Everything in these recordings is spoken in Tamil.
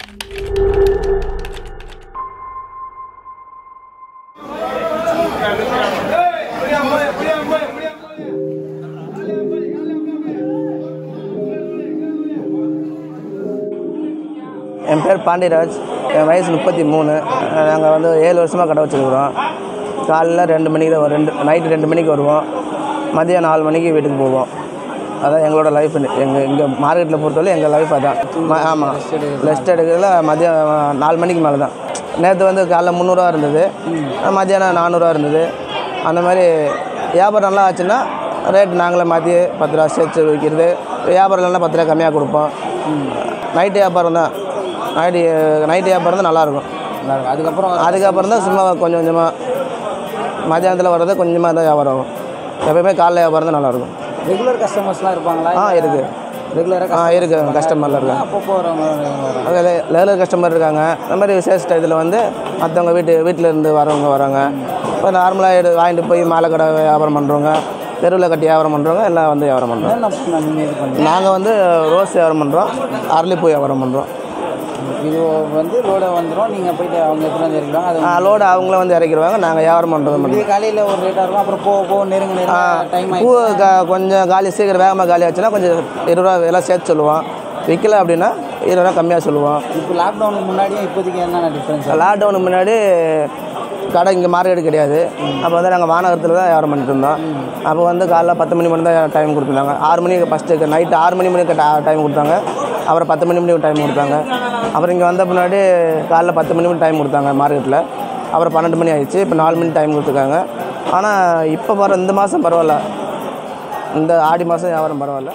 என் பேர் பாண்டியராஜ் என் வயசு முப்பத்தி மூணு நாங்கள் வந்து ஏழு வருஷமாக கடை வச்சுருக்குறோம் காலைல ரெண்டு மணிக்கு தான் வரும் ரெண்டு நைட்டு ரெண்டு மணிக்கு வருவோம் மதியம் நாலு மணிக்கு வீட்டுக்கு போவோம் அதான் எங்களோட லைஃப் எங்கள் இங்கே மார்க்கெட்டில் பொறுத்தவரை எங்கள் லைஃப் அதான் ம- ஆமாம் ரெஸ்ட் எடுக்கிறதுல மதியம் நாலு மணிக்கு மேலே தான் நேற்று வந்து காலைல முந்நூறுரூவா இருந்தது மதியானம் நானூறுரூவா இருந்தது அந்த மாதிரி வியாபாரம் நல்லா ஆச்சுன்னா ரேட் நாங்களே மாற்றி பத்து ரூபா சேர்த்து விற்கிறது வியாபாரம் இல்லைன்னா பத்து ரூபா கம்மியாக கொடுப்போம் நைட்டு வியாபாரம் தான் நைட்டு நைட்டு வியாபாரம் தான் நல்லாயிருக்கும் அதுக்கப்புறம் அதுக்கப்புறம் தான் சும்மா கொஞ்சம் கொஞ்சமாக மத்தியானத்தில் வர்றது கொஞ்சமாக தான் வியாபாரம் ஆகும் எப்பயுமே காலைல வியாபாரம் தான் நல்லாயிருக்கும் ரெகுலர் கஸ்டமர்ஸ்லாம் இருப்பாங்களா ஆ இருக்குது ரெகுலராக ஆ இருக்குது கஸ்டமர்லாம் இருக்காங்க அப்பப்போ வரவங்க வராங்க. அதில் லேலர் கஸ்டமர் இருக்காங்க அந்த மாதிரி விசேஷ டயத்தில் வந்து மற்றவங்க வீட்டு வீட்டில் இருந்து வரவங்க வராங்க இப்போ நார்மலாக எடு வாங்கிட்டு போய் மாலை கடை வியாபாரம் பண்ணுறவங்க தெருவில் கட்டி வியாபாரம் பண்ணுறவங்க எல்லாம் வந்து வியாபாரம் பண்ணுறோம் என்னென்ன பூ நீங்கள் இது பண்ணுறீங்க நாங்கள் வந்து ரோஸ் வியாபாரம் பண்ணுறோம் அரளிப்பூ வியாபாரம் பண்ணுறோம் இது வந்து லோட வந்துடும் நீங்கள் போயிட்டு அவங்க எடுத்துகிட்டு வந்து இருக்கிறாங்க அது லோடு அவங்கள வந்து இறக்கிடுவாங்க நாங்கள் வியாபாரம் பண்ணுறது மட்டும் இது காலையில் ஒரு ரேட்டாக இருக்கும் அப்புறம் போக போக நெருங்க நெருங்க டைம் பூ ஆகி க கொஞ்சம் காலி சீக்கிரம் வேகமாக காலி ஆச்சுன்னா கொஞ்சம் இருபது ரூபா எல்லாம் சேர்த்து சொல்லுவோம் விற்கல அப்படின்னா இருபது ரூபா கம்மியாக சொல்லுவோம் இப்போ லாக்டவுனுக்கு முன்னாடியும் இப்போதைக்கு என்னென்ன டிஃப்ரென்ஸ் லாக்டவுனுக்கு முன்னாடி கடை இங்கே மார்க்கெட் கிடையாது அப்போ வந்து நாங்கள் வானகரத்தில் தான் வியாபாரம் பண்ணிட்டு இருந்தோம் அப்போ வந்து காலைல பத்து மணி மணி தான் டைம் கொடுத்துருந்தாங்க ஆறு மணிக்கு ஃபஸ்ட்டு நைட்டு ஆறு மணி மணிக்கு டைம் கொடுத்தாங்க அப்புறம் பத்து மணி மணிக்கு டைம் கொடுத்தாங்க அப்புறம் இங்கே வந்த பின்னாடி காலைல பத்து மணி மணி டைம் கொடுத்தாங்க மார்க்கெட்டில் அப்புறம் பன்னெண்டு மணி ஆயிடுச்சு இப்போ நாலு மணி டைம் கொடுத்துருக்காங்க ஆனால் இப்போ வர இந்த மாதம் பரவாயில்ல இந்த ஆடி மாதம் வியாபாரம் பரவாயில்ல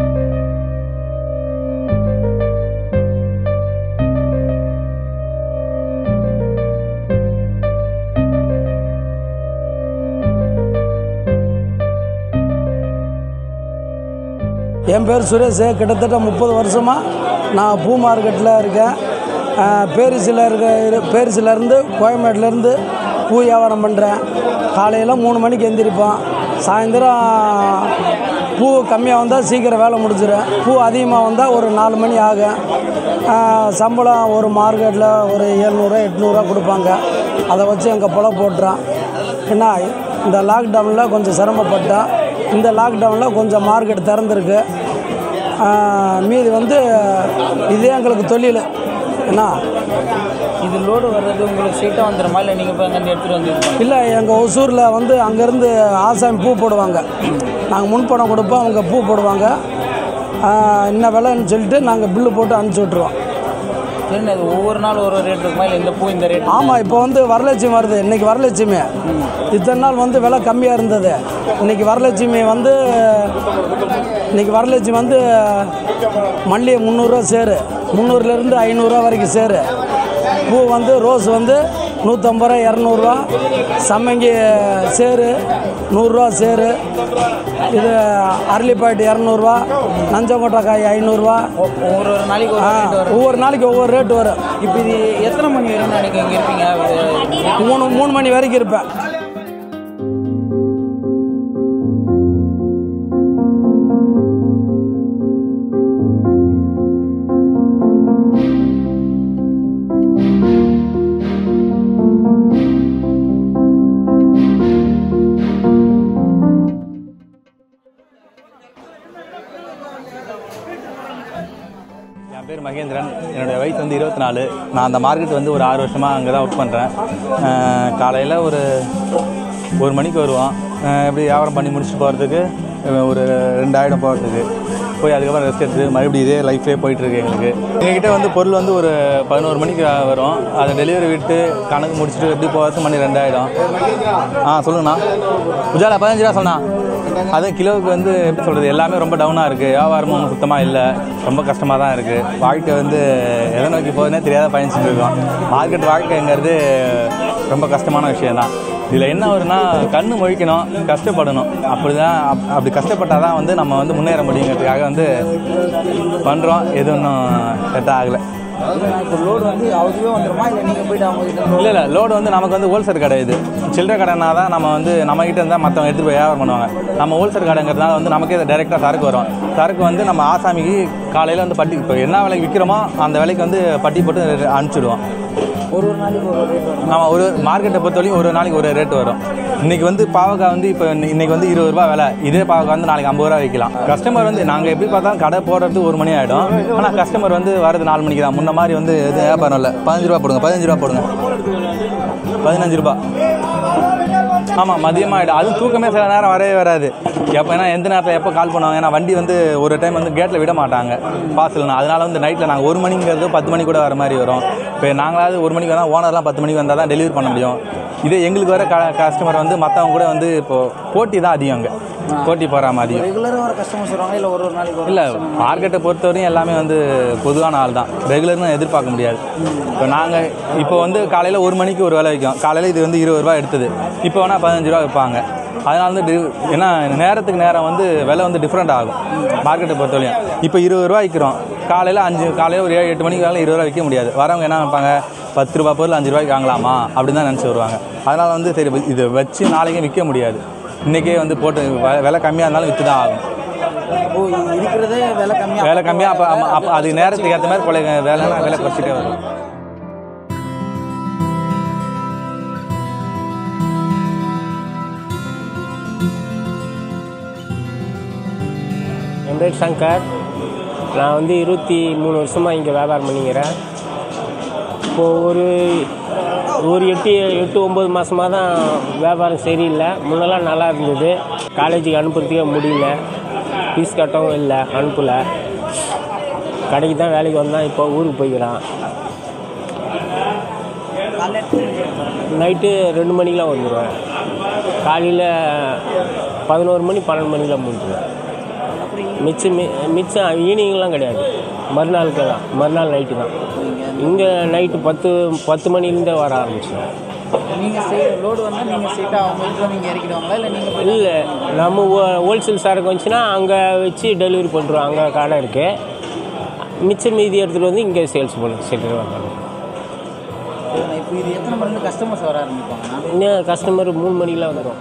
என் பேர் சுரேஷ் கிட்டத்தட்ட முப்பது வருஷமாக நான் பூ மார்க்கெட்டில் இருக்கேன் பேரிஸில் இருக்க இரு- பேரிஸ்லேருந்து கோயம்பேட்டிலேருந்து பூ வியாபாரம் பண்ணுறேன் காலையில் மூணு மணிக்கு எந்திரிப்போம் சாயந்தரம் பூ கம்மியாக வந்தால் சீக்கிரம் வேலை முடிச்சிடும் பூ அதிகமாக வந்தால் ஒரு நாலு மணி ஆகும் ஆ, சம்பளம் ஒரு மார்க்கெட்டில் ஒரு எழுநூறுவா எட்நூறுவா கொடுப்பாங்க அதை வச்சு எங்கள் பொழப்பு போட்டுறோம் என்ன இந்த லாக்டவுனில் கொஞ்சம் சிரமப்பட்டோம் இந்த லாக்டவுனில் கொஞ்சம் மார்க்கெட் திறந்துருக்கு ஆஹ் மீதி வந்து இதே எங்களுக்கு தொழில் என்ன இது லோடு வர்றது உங்களுக்கு ஸ்ட்ரெயிட்டாக வந்துடுமா இல்லை நீங்கள் போய் அங்கேருந்து எடுத்துகிட்டு வந்து இது இல்லை எங்கள் ஒசூரில் வந்து அங்கேருந்து ஆசாமி பூ போடுவாங்க நாங்கள் முன்பணம் கொடுப்போம் அவங்க பூ போடுவாங்க ஆஹ் என்ன விலைன்னு சொல்லிட்டு நாங்கள் பில்லு போட்டு அனுப்பிச்சி விட்ருவோம் சரி அது ஒவ்வொரு நாள் ஒரு ரேட் இருக்குமா இல்லை இந்த பூ இந்த ரேட் ஆமாம் இப்போ வந்து வரலட்சுமி வருது இன்னைக்கு வரலட்சுமி இத்தனை நாள் வந்து விலை கம்மியாக இருந்தது இன்னைக்கு வரலட்சுமி வந்து இன்னைக்கு வரலட்சுமி வந்து மல்லிகை முந்நூறுரூவா சேரு முந்நூறுலேருந்து ஐநூறுரூவா வரைக்கும் சேரு பூ வந்து ரோஸ் வந்து நூற்றம்பது ரூபா இரநூறுவா சம்மங்கி சேரு நூறுரூவா சேரு இது அரளிப்பாட்டு இரநூறுவா நஞ்சங்கோட்டை காய் ஐநூறுரூவா ஒவ்வொரு ஒரு நாளைக்கு ஒரு ரேட் வரும் ஒவ்வொரு நாளைக்கு ஒவ்வொரு ரேட் வரும் இப்போ இது எத்தனை மணி வரையும் நீங்கள் இங்கே இருப்பீங்க இது மூணு மூணு மணி வரைக்கும் இருப்பேன் என் பேர் மகேந்திரன் என்னுடைய வயசு வந்து இருபத்தி நாலு நான் அந்த மார்க்கெட் வந்து ஒரு ஆறு வருஷமாக அங்கே தான் ஒர்க் பண்ணுறேன் காலையில் ஒரு ஒரு மணிக்கு வருவோம் அஹ் இப்படி வியாபாரம் பண்ணி முடிச்சுட்டு போகிறதுக்கு ஒரு ரெண்டாயிரம் போகிறதுக்கு போய் அதுக்கப்புறம் ரெஸ்ட் எடுத்து மறுபடியும் இதே லைஃப்லேயே போயிட்டுருக்கு எங்களுக்கு எங்ககிட்ட வந்து பொருள் வந்து ஒரு பதினோரு மணிக்கு வரும் அதை டெலிவரி விட்டு கணக்கு முடிச்சுட்டு எப்படி போகிறது மணி ரெண்டாயிரம் ஆ சொல்லுங்கண்ணா உஜாலா பதினஞ்சு ரூபா சொன்னா அது கிலோவுக்கு வந்து எப்படி சொல்கிறது எல்லாமே ரொம்ப டவுனாக இருக்குது வியாபாரமும் சுத்தமாக இல்லை ரொம்ப கஷ்டமாக தான் இருக்குது வாழ்க்கை வந்து எதை நோக்கி போகுதுன்னே தெரியாத பயணிச்சுட்டு இருக்கோம் மார்க்கெட் வாழ்க்கைங்கிறது ரொம்ப கஷ்டமான விஷயம்தான் இதில் என்ன வரும்னா கண்ணு முழிக்கணும் கஷ்டப்படணும் அப்படி தான் அப் அப்படி கஷ்டப்பட்டால் தான் வந்து நம்ம வந்து முன்னேற முடியுங்கிறதுக்காக வந்து பண்ணுறோம் எதுவும் இன்னும் செட் ஆகலை இப்போ லோடு வந்து அதுவே வந்துருமா இல்லை நீங்கள் போயிட்டு அவங்க கிட்ட இல்லை இல்லை லோடு வந்து நமக்கு வந்து ஹோல்சேல் கடை இது சில்லறை கடைனா தான் நம்ம வந்து நம்ம கிட்ட இருந்தால் மற்றவங்க எடுத்துகிட்டு போய் வியாபாரம் பண்ணுவாங்க நம்ம ஹோல்சேல் கடைங்கிறதுனால வந்து நமக்கே டேரெக்டாக சரக்கு வரும் சரக்கு வந்து நம்ம ஆசாமிக்கு காலையில் வந்து பட்டி இப்போ என்ன விலைக்கு விற்கிறோமோ அந்த விலைக்கு வந்து பட்டி போட்டு அனுப்பிச்சிடுவோம் ஒரு ஒரு நாளைக்கு ஒரு ரேட் வரும் ஆமாம் ஒரு மார்க்கெட்டை பொறுத்தவரைக்கும் ஒரு நாளைக்கு ஒரு ரேட் வரும் இன்னைக்கு வந்து பாவக்காய் வந்து இப்போ இன்னைக்கு வந்து இருபது ரூபா விலை இதே பாவக்காய் வந்து நாளைக்கு ஐம்பது ரூபா விற்கலாம் கஸ்டமர் வந்து நாங்கள் எப்படி பார்த்தாலும் கடை போடுறதுக்கு ஒரு மணி ஆகிடும் ஆனால் கஸ்டமர் வந்து வரது நாலு மணிக்கு தான் முன்ன மாதிரி வந்து எதுவும் வியாபாரம் இல்லை பதினஞ்சு ரூபா போடுங்க பதினஞ்சு ரூபா போடுங்க பதினஞ்சு ரூபா ஆமாம் மதியமாக ஆகிடும் அதுவும் தூக்கமே சில நேரம் வரவே வராது எப்போ ஏன்னா எந்த நேரத்தில் எப்போ கால் பண்ணுவாங்க ஏன்னா வண்டி வந்து ஒரு டைம் வந்து கேட்டில் விட மாட்டாங்க பார்சல்னா அதனால வந்து நைட்டில் நாங்கள் ஒரு மணிங்கிறது பத்து மணி கூட வர மாதிரி வரும் இப்போ நாங்களாவது ஒரு மணிக்கு வந்தால் ஓனர்லாம் பத்து மணிக்கு வந்தால் தான் டெலிவரி பண்ண முடியும் இதே எங்களுக்கு வர க கஸ்டமர் வந்து மற்றவங்க கூட வந்து இப்போது போட்டி தான் அதிகம் அங்கே போட்டி போகிற மாதிரி ரெகுலராக வர கஸ்டமர்ஸ் வருவாங்க இல்லை ஒரு ஒரு நாளைக்கு ஒரு இல்லை மார்க்கெட்டை பொறுத்தவரையும் எல்லாமே வந்து பொதுவான ஆள் தான் ரெகுலர்னு எதிர்பார்க்க முடியாது இப்போ நாங்கள் இப்போ வந்து காலையில் ஒரு மணிக்கு ஒரு விலை விற்கும் காலையில் இது வந்து இருபது ரூபா எடுத்தது இப்போ வேணால் பதினஞ்சு ரூபா விற்பாங்க அதனால வந்து டி- ஏன்னா நேரத்துக்கு நேரம் வந்து விலை வந்து டிஃப்ரெண்ட் ஆகும் மார்க்கெட்டை பொறுத்தவரையும் இப்போ இருபது ரூபா விற்கிறோம் காலையில் அஞ்சு காலையில் ஒரு ஏழு எட்டு மணிக்கு வேலை இருபது ரூபா விற்க முடியாது வரவங்க என்ன நினைப்பாங்க பத்து ரூபா பொருள் அஞ்சு ரூபாய்க்கு வாங்கலாமா அப்படின்னு தான் நினச்சி வருவாங்க அதனால் வந்து சரி இதை வச்சு நாளைக்கும் விற்க முடியாது இன்றைக்கே வந்து போட்டு வ- விலை கம்மியாக இருந்தாலும் விற்று தான் ஆகும் ஓ இது இருக்கிறதே விலை கம்மியாக வேலை கம்மியாக அப்போ ஆமாம் அப்போ அது நேரத்துக்கு ஏற்ற மாதிரி கொலை வேலை விலை குறைச்சிட்டே வரும் என் பேர் சங்கர் நான் வந்து இருபத்தி மூணு வருஷமாக இங்கே வியாபாரம் பண்ணிக்கிறேன் இப்போது ஒரு ஒரு எட்டு எட்டு ஒம்பது மாதமாக தான் வியாபாரம் சரியில்லை முன்னெல்லாம் நல்லா இருந்தது காலேஜுக்கு அனுப்புறதுக்கே முடியல ஃபீஸ் கட்டவும் இல்லை அனுப்பலை கடைக்கு தான் வேலைக்கு வந்தான் இப்போ ஊருக்கு போய்க்கிறான் நைட்டு ரெண்டு மணிக்கெலாம் வந்துடுவேன் காலையில் பதினோரு மணி பன்னெண்டு மணிக்கெலாம் முடிஞ்சுவேன் மிச்சம் மி- மிச்சம் ஈவினிங்லாம் கிடையாது மறுநாளுக்கு தான் மறுநாள் நைட்டு தான் இங்கே நைட்டு பத்து பத்து மணிலேருந்தே வர ஆரம்பிச்சிடும் நீங்கள் செய்ய லோடு வந்தால் நீங்கள் சீட்டாக அவங்க வீட்டில் நீங்கள் இறக்கிடுவாங்களா இல்லை நீங்கள் போய் இல்லை நம்ம ஹோல்சேல் சரக்கு வந்துச்சுன்னா அங்கே வச்சு டெலிவரி பண்ணுறோம் அங்கே கடை இருக்குது மிச்சம் மீதி எடுத்துகிட்டு வந்து இங்கே சேல்ஸ் பண்ண செல்லு வந்தாங்க இப்போ இது எத்தனை மணிக்கு கஸ்டமர்ஸ் வர ஆரம்பிப்பாங்கன்னா இன்னும் கஸ்டமர் மூணு மணிக்கெலாம் வந்துடும்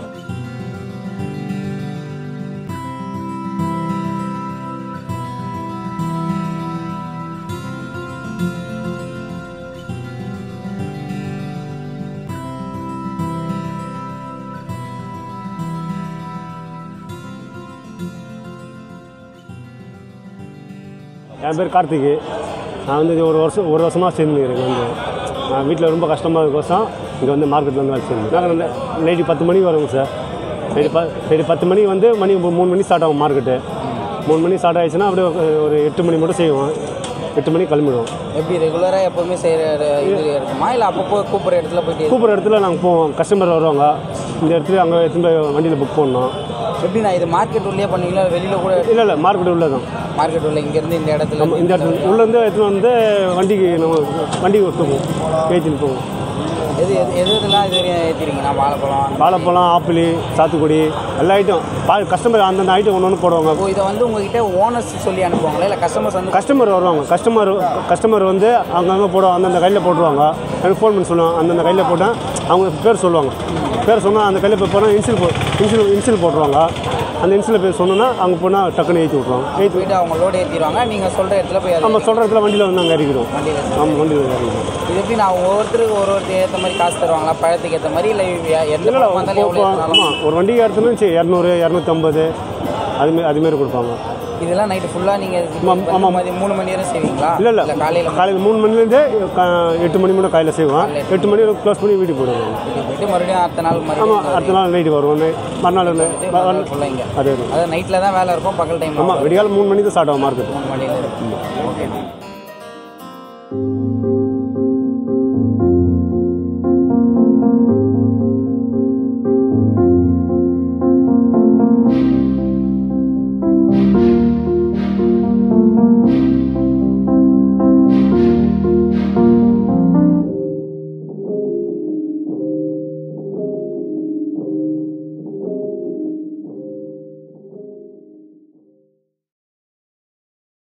என் பேர் கார்த்திக் நான் வந்து இது ஒரு வருஷம் ஒரு வருஷமாக சேர்ந்துக்கிறேன் வந்து நான் வீட்டில் ரொம்ப கஷ்டமாக இருக்கோசம் இங்கே வந்து மார்க்கெட்டில் வந்து வேலை செய்யணும் நாங்கள் நைட்டு பத்து மணிக்கு வரோங்க சார் நைட்டு ப நைட்டு பத்து மணிக்கு வந்து மணி இப்போ மூணு மணி ஸ்டார்ட் ஆகும் மார்க்கெட்டு மூணு மணி ஸ்டார்ட் ஆயிடுச்சுன்னா அப்படியே ஒரு- ஒரு எட்டு மணி மட்டும் செய்வோம் எட்டு மணிக்கு கிளம்பிடுவோம் எப்படி ரெகுலராக எப்போதுமே செய்கிற இது இருக்குமா இல்லை அப்பப்போ கூப்பிட்ற இடத்துல போயிட்டு கூப்பிட்ற இடத்துல நாங்கள் போவோம் கஸ்டமர் வருவாங்க இந்த இடத்துல அங்கே எடுத்துன்னு போய் வண்டியில் புக் பண்ணோம் எப்படி நான் இது மார்க்கெட் உள்ளே பண்ணுவீங்களா வெளியில் கூட இல்லை இல்லை மார்க்கெட் உள்ளே தான் மார்க்கெட் உள்ள இங்கேருந்து இந்த இடத்துல நம்ம இந்த இடத்துல உள்ளேருந்து எடுத்துன்னு வந்து வண்டிக்கு நம்ம வண்டிக்கு விட்டுருவோம் ஏற்றின்னு போவோம் எது எது எது இதெல்லாம் இது வரையும் ஏற்றிருக்கீங்களா வாழைப்பழம் வாழைப்பழம் ஆப்பிள் சாத்துக்குடி எல்லா ஐட்டம் பா கஸ்டமர் அந்தந்த ஐட்டம் ஒன்று ஒன்று போடுவாங்க ஓ இதை வந்து உங்ககிட்ட ஓனர்ஸ் சொல்லி அனுப்புவாங்களா இல்லை கஸ்டமர்ஸ் வந்து கஸ்டமர் வருவாங்க கஸ்டமர் கஸ்டமர் வந்து அங்கங்கே போடுவாங்க அந்தந்த கையில் போட்டுருவாங்க எனக்கு ஃபோன் பண்ணி சொல்லுவாங்க அந்தந்த கையில் போட்டால் அவங்க பேர் சொல்லுவாங்க பேர் சொன்னால் அந்த கையில் போய் போனால் இன்சில் போ இன்சில் இன்சில் போட்டுருவாங்க அந்த இன்சில் பேர் சொன்னோன்னா அங்கே போனால் டக்குன்னு ஏற்றி விட்ருவாங்க ஏற்றி போயிட்டு அவங்க லோடு ஏற்றிடுவாங்க நீங்கள் சொல்கிற இடத்துல போய் அதை நம்ம சொல்கிற இடத்துல வண்டியில் வந்து அங்கே இறக்கிடுவோம் வண்டியில் ஆமாம் வண்டியில் இறக்கிடுவோம் இது எப்படி நான் ஒவ்வொருத்தருக்கு ஒரு ஒருத்தர் ஏற்ற மாதிரி காசு தருவாங்களா பழத்துக்கு ஏற்ற மாதிரி இல்லை எந்த இல்லை பழம் வந்தாலும் எவ்வளோ ஏற்றினாலும் ஆமாம் ஒரு வண்டிக்கு எடுத்தோம்னா சரி இரநூறு இரநூத்தம்பது அதுமாரி அதுமாரி கொடுப்பாங்க இதெல்லாம் நைட்டு ஃபுல்லாக நீங்கள் ஆமாம், ஆமாம். மதியம் மூணு மணி நேரம் செய்வீங்களா இல்லை இல்லை காலையில் காலையில் மூணு மணிலேருந்து எட்டு மணி மட்டும் காலையில் செய்வோம் எட்டு மணி க்ளோஸ் பண்ணி வீட்டுக்கு போயிடுவோம் போயிட்டு மறுபடியும் அடுத்த நாள் ஆமாம் மறுபடியும் அடுத்த நாள் நைட்டு வருவோம் நை- மறுநாள் வந்து- ஃபுல்லாக இங்கே அதே தான் அதாவது நைட்டில் தான் வேலை இருக்கும் பகல் டைம் ஆமாம் விடிகாலம் மூணு மணிக்கு ஸ்டார்ட் ஆகும் மார்க்கெட் மூணு மணியில் இருக்கும் ஓகே